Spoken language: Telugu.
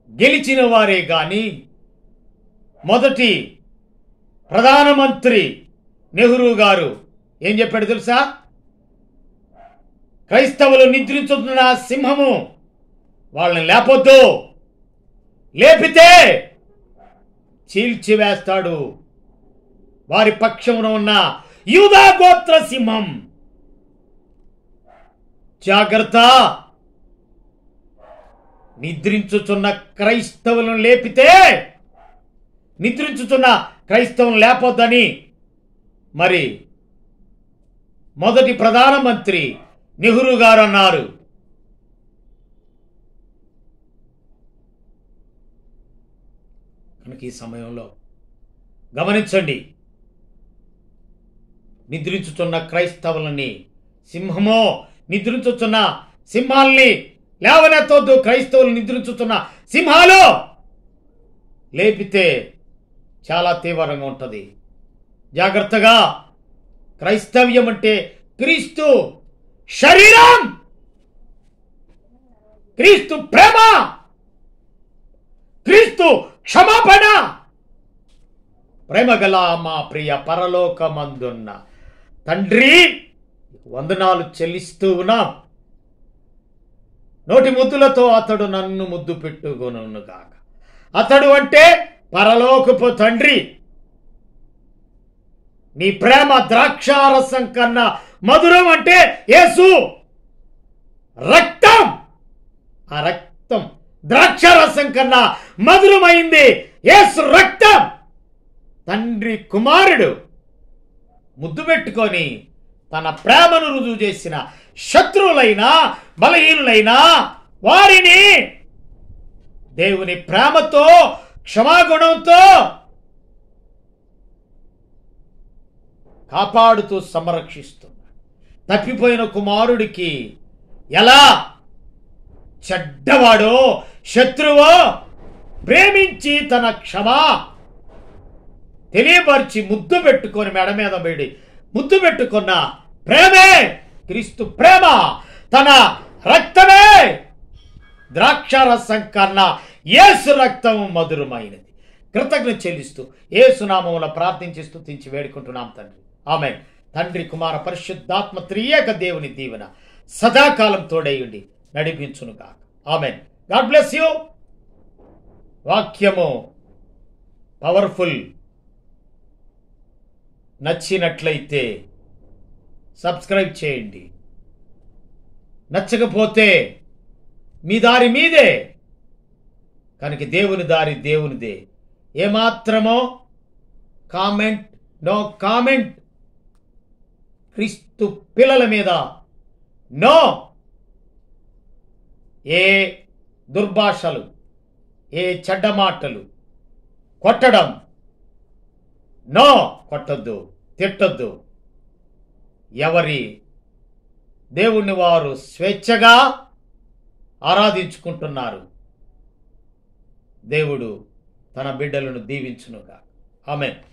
గెలిచిన వారే గాని మొదటి ప్రధానమంత్రి నెహ్రూ గారు ఏం చెప్పాడు తెలుసా క్రైస్తవులు నిద్రించుతున్న సింహము వాళ్ళని లేపొద్దు లేపితే చీల్చివేస్తాడు వారి పక్షమున ఉన్న యూదా గోత్ర సింహం జాగ్రత్త నిద్రించుచున్న క్రైస్తవులను లేపితే నిద్రించుచున్న క్రైస్తవులను లేపొద్దని మరి మొదటి ప్రధానమంత్రి నెహ్రూ గారు అన్నారు కనుక ఈ సమయంలో గమనించండి నిద్రించుచున్న క్రైస్తవులని సింహమో నిద్రించుచున్న సింహాల్ని లేవనెత్తొద్దు క్రైస్తవులు నిద్రించుచున్న సింహాలు లేపితే చాలా తీవ్రంగా ఉంటుంది జాగ్రత్తగా క్రైస్తవ్యం అంటే క్రీస్తు శరీరం క్రీస్తు ప్రేమ క్రీస్తు క్షమాపణ ప్రేమగల మా ప్రియ పరలోకమందున్న తండ్రి వందనాలు చెల్లిస్తూ ఉన్నాం నోటి ముద్దులతో అతడు నన్ను ముద్దు పెట్టుకొనుగాక అతడు అంటే పరలోకపు తండ్రి నీ ప్రేమ ద్రాక్షారసం కన్నా మధురం అంటే యేసు రక్తం ఆ రక్తం ద్రాక్షారసం కన్నా మధురమైంది యేసు రక్తం తండ్రి కుమారుడు ముద్దు పెట్టుకొని తన ప్రేమను రుజువు చేసిన శత్రువులైనా బలహీనులైనా వారిని దేవుని ప్రేమతో క్షమాగుణంతో కాపాడుతూ సంరక్షిస్తున్నాడు తప్పిపోయిన కుమారుడికి ఎలా చెడ్డవాడో శత్రువో ప్రేమించి తన క్షమా తెలియపరిచి ముద్దు పెట్టుకొని మెడ మీద పెడి ముద్దు పెట్టుకున్న ప్రేమే క్రీస్తు ప్రేమ తన రక్తమే ద్రాక్షారసం కన్నా ఏసు రక్తం మధురమైనది కృతజ్ఞత చెల్లిస్తూ ఏసునామముల ప్రార్థించి స్తుతించి వేడుకుంటున్నాం తండ్రి ఆమె తండ్రి కుమార పరిశుద్ధాత్మ త్రియేక దేవుని దీవెన సదాకాలం తోడేయుండి నడిపించునుగా ఆమె గాడ్ బ్లెస్ యూ వాక్యము పవర్ఫుల్ నచ్చినట్లయితే సబ్స్క్రైబ్ చేయండి నచ్చకపోతే మీ దారి మీదే కనుక దేవుని దారి దేవునిదే ఏమాత్రమో కామెంట్ నో కామెంట్ క్రీస్తు పిల్లల మీద నో ఏ దుర్భాషలు ఏ చెడ్డ మాటలు కొట్టడం నో కొట్టద్దు తిట్టద్దు ఎవరి దేవుణ్ణి వారు స్వేచ్ఛగా ఆరాధించుకుంటున్నారు దేవుడు తన బిడ్డలను దీవించునుగా ఆమె